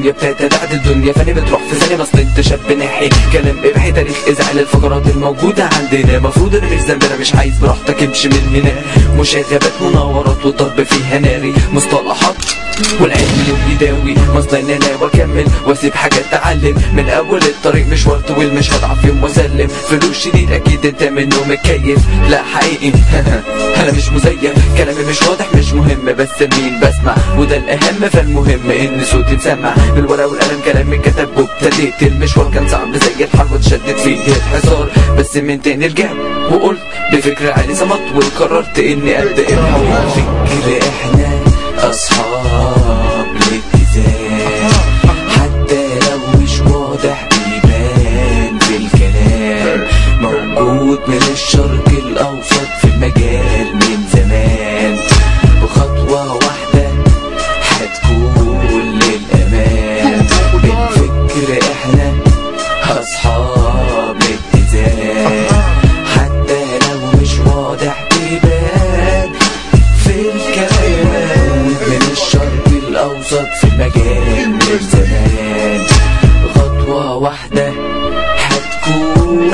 الدنيا بتتدعد الدنيا فاني بتروح في ثانية بس انت شاب ناحي كلام ابحي تاريخ ازعل الفقرات الموجودة عندنا مفروض انا مش ذنب انا مش عايز براحتك امشي من هنا مشاغبات مناورات وضرب فيها ناري مصطلحات والعلم يداوي مصدرنا انا واكمل واسيب حاجات اتعلم من اول الطريق مشوار طويل مش هضعف يوم واسلم فلوس شديد اكيد انت منه متكيف لا حقيقي انا مش مزيف كلامي مش واضح مش مهم بس مين بسمع وده الاهم فالمهم ان صوتي مسمع بالورقه والقلم كلامي كتب وابتديت المشوار كان صعب زي الحرب واتشدت فيه الحصار بس من تاني رجعت وقلت بفكرة عالي صمت وقررت اني ابدا الحوار فكر احنا اصحاب الاتزان حتى لو مش واضح بيبان في الكلام موجود من الشرق الاوسط في المجال من زمان بخطوة واحدة هتكون للامان بالفكر احنا اصحاب الاتزان حتى لو مش واضح بيبان في الكلام من الشرق الاوسط في المجال من زمان خطوة واحدة هتكون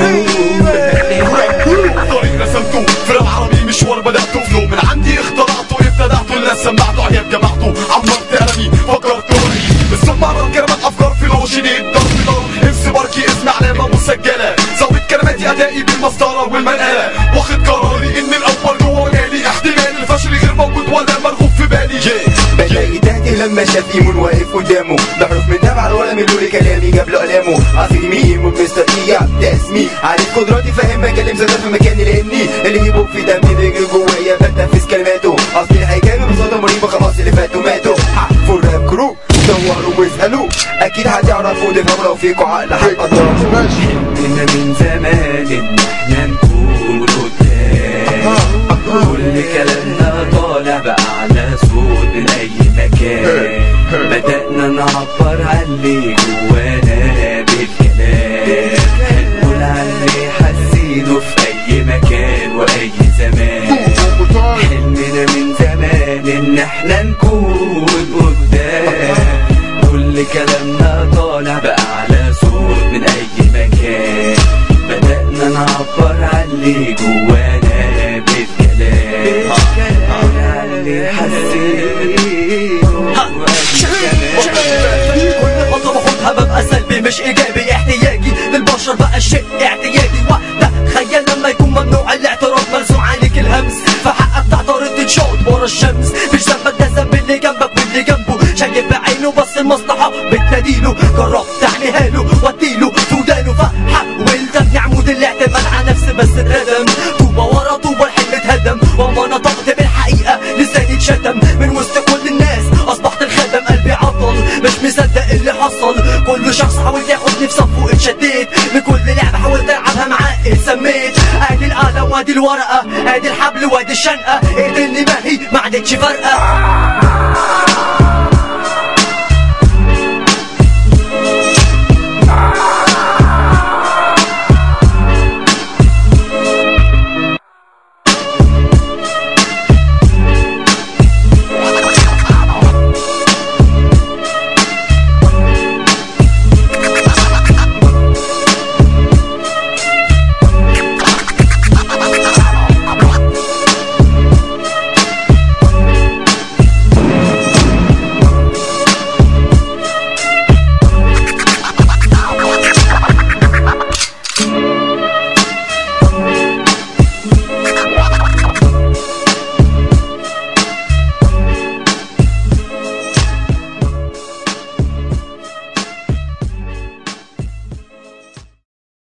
طريق رسمته فيلم عربي مشوار بدأته فلو من عندي اخترعته ابتدعته الناس سمعته عيب جمعته عمرت قلمي فكرت قولي السمارة كلمات افكار في لو شديد ضرب ضرب انس باركي اسم علامة مسجلة زود كلماتي ادائي بالمسطرة والمنقلة واخد قراري ان الاول جوه مجالي احتمال الفشل غير موجود ولا مرغوب في بالي بدأ يتهته لما شاف ايمون واقف قدامه بحروف من نبع الورق من لوري كلامي جاب له قلامه عصير ميم ومستر ايجا ده اسمي عارف قدراتي فاهم بكلم زادات في مكاني لاني اللي يبوك في دمي بيجري جوايا بتنفذ كلماته اصل الحكايه ببساطه مريبه خلاص اللي فاتوا ماتوا حقفوا الراب كرو دوروا واسالوا اكيد هتعرفوا تفهموا لو فيكوا عقل هتقدروا حلمنا من زمان ان احنا نكون قدام كل كلامنا طالع بأعلى صوت من اي مكان بدأنا نعبر عن اللي جوانا بالكلام هنقول عن اللي حاسينه في اي مكان واي زمان حلمنا من زمان ان احنا نكون قدام كل كلامنا طالع بأعلى صوت من أي مكان بدأنا نعبر عن اللي جوانا بالكلام عن اللي حسينه كل خطوة باخدها ببقى سلبي مش ايجابي احتياجي للبشر بقى شيء اعتيادي وقتها تخيل لما يكون ممنوع الاعتراض مرسوم عليك الهمس فحقك تعترض تتشوط ورا الشمس مش ذنبك ده ذنب اللي جنبك واللي جنبه شايف بعينه بس المصلحة بتناديله جربت تعنيها له واديله في ودانه فحاولت ابني عمود الاعتماد على نفسي بس اتردم طوبة ورا طوبة الحلم اتهدم وما نطقت بالحقيقة لساني اتشتم من وسط كل الناس اصبحت الخدم قلبي عطل مش مصدق اللي حصل كل شخص حاول ياخدني في صفه اتشديت لكل لعبة حاولت العبها معاه اتسميت ادي القلم وادي الورقة ادي الحبل وادي الشنقة اقتلني ما هي ما عادتش فارقة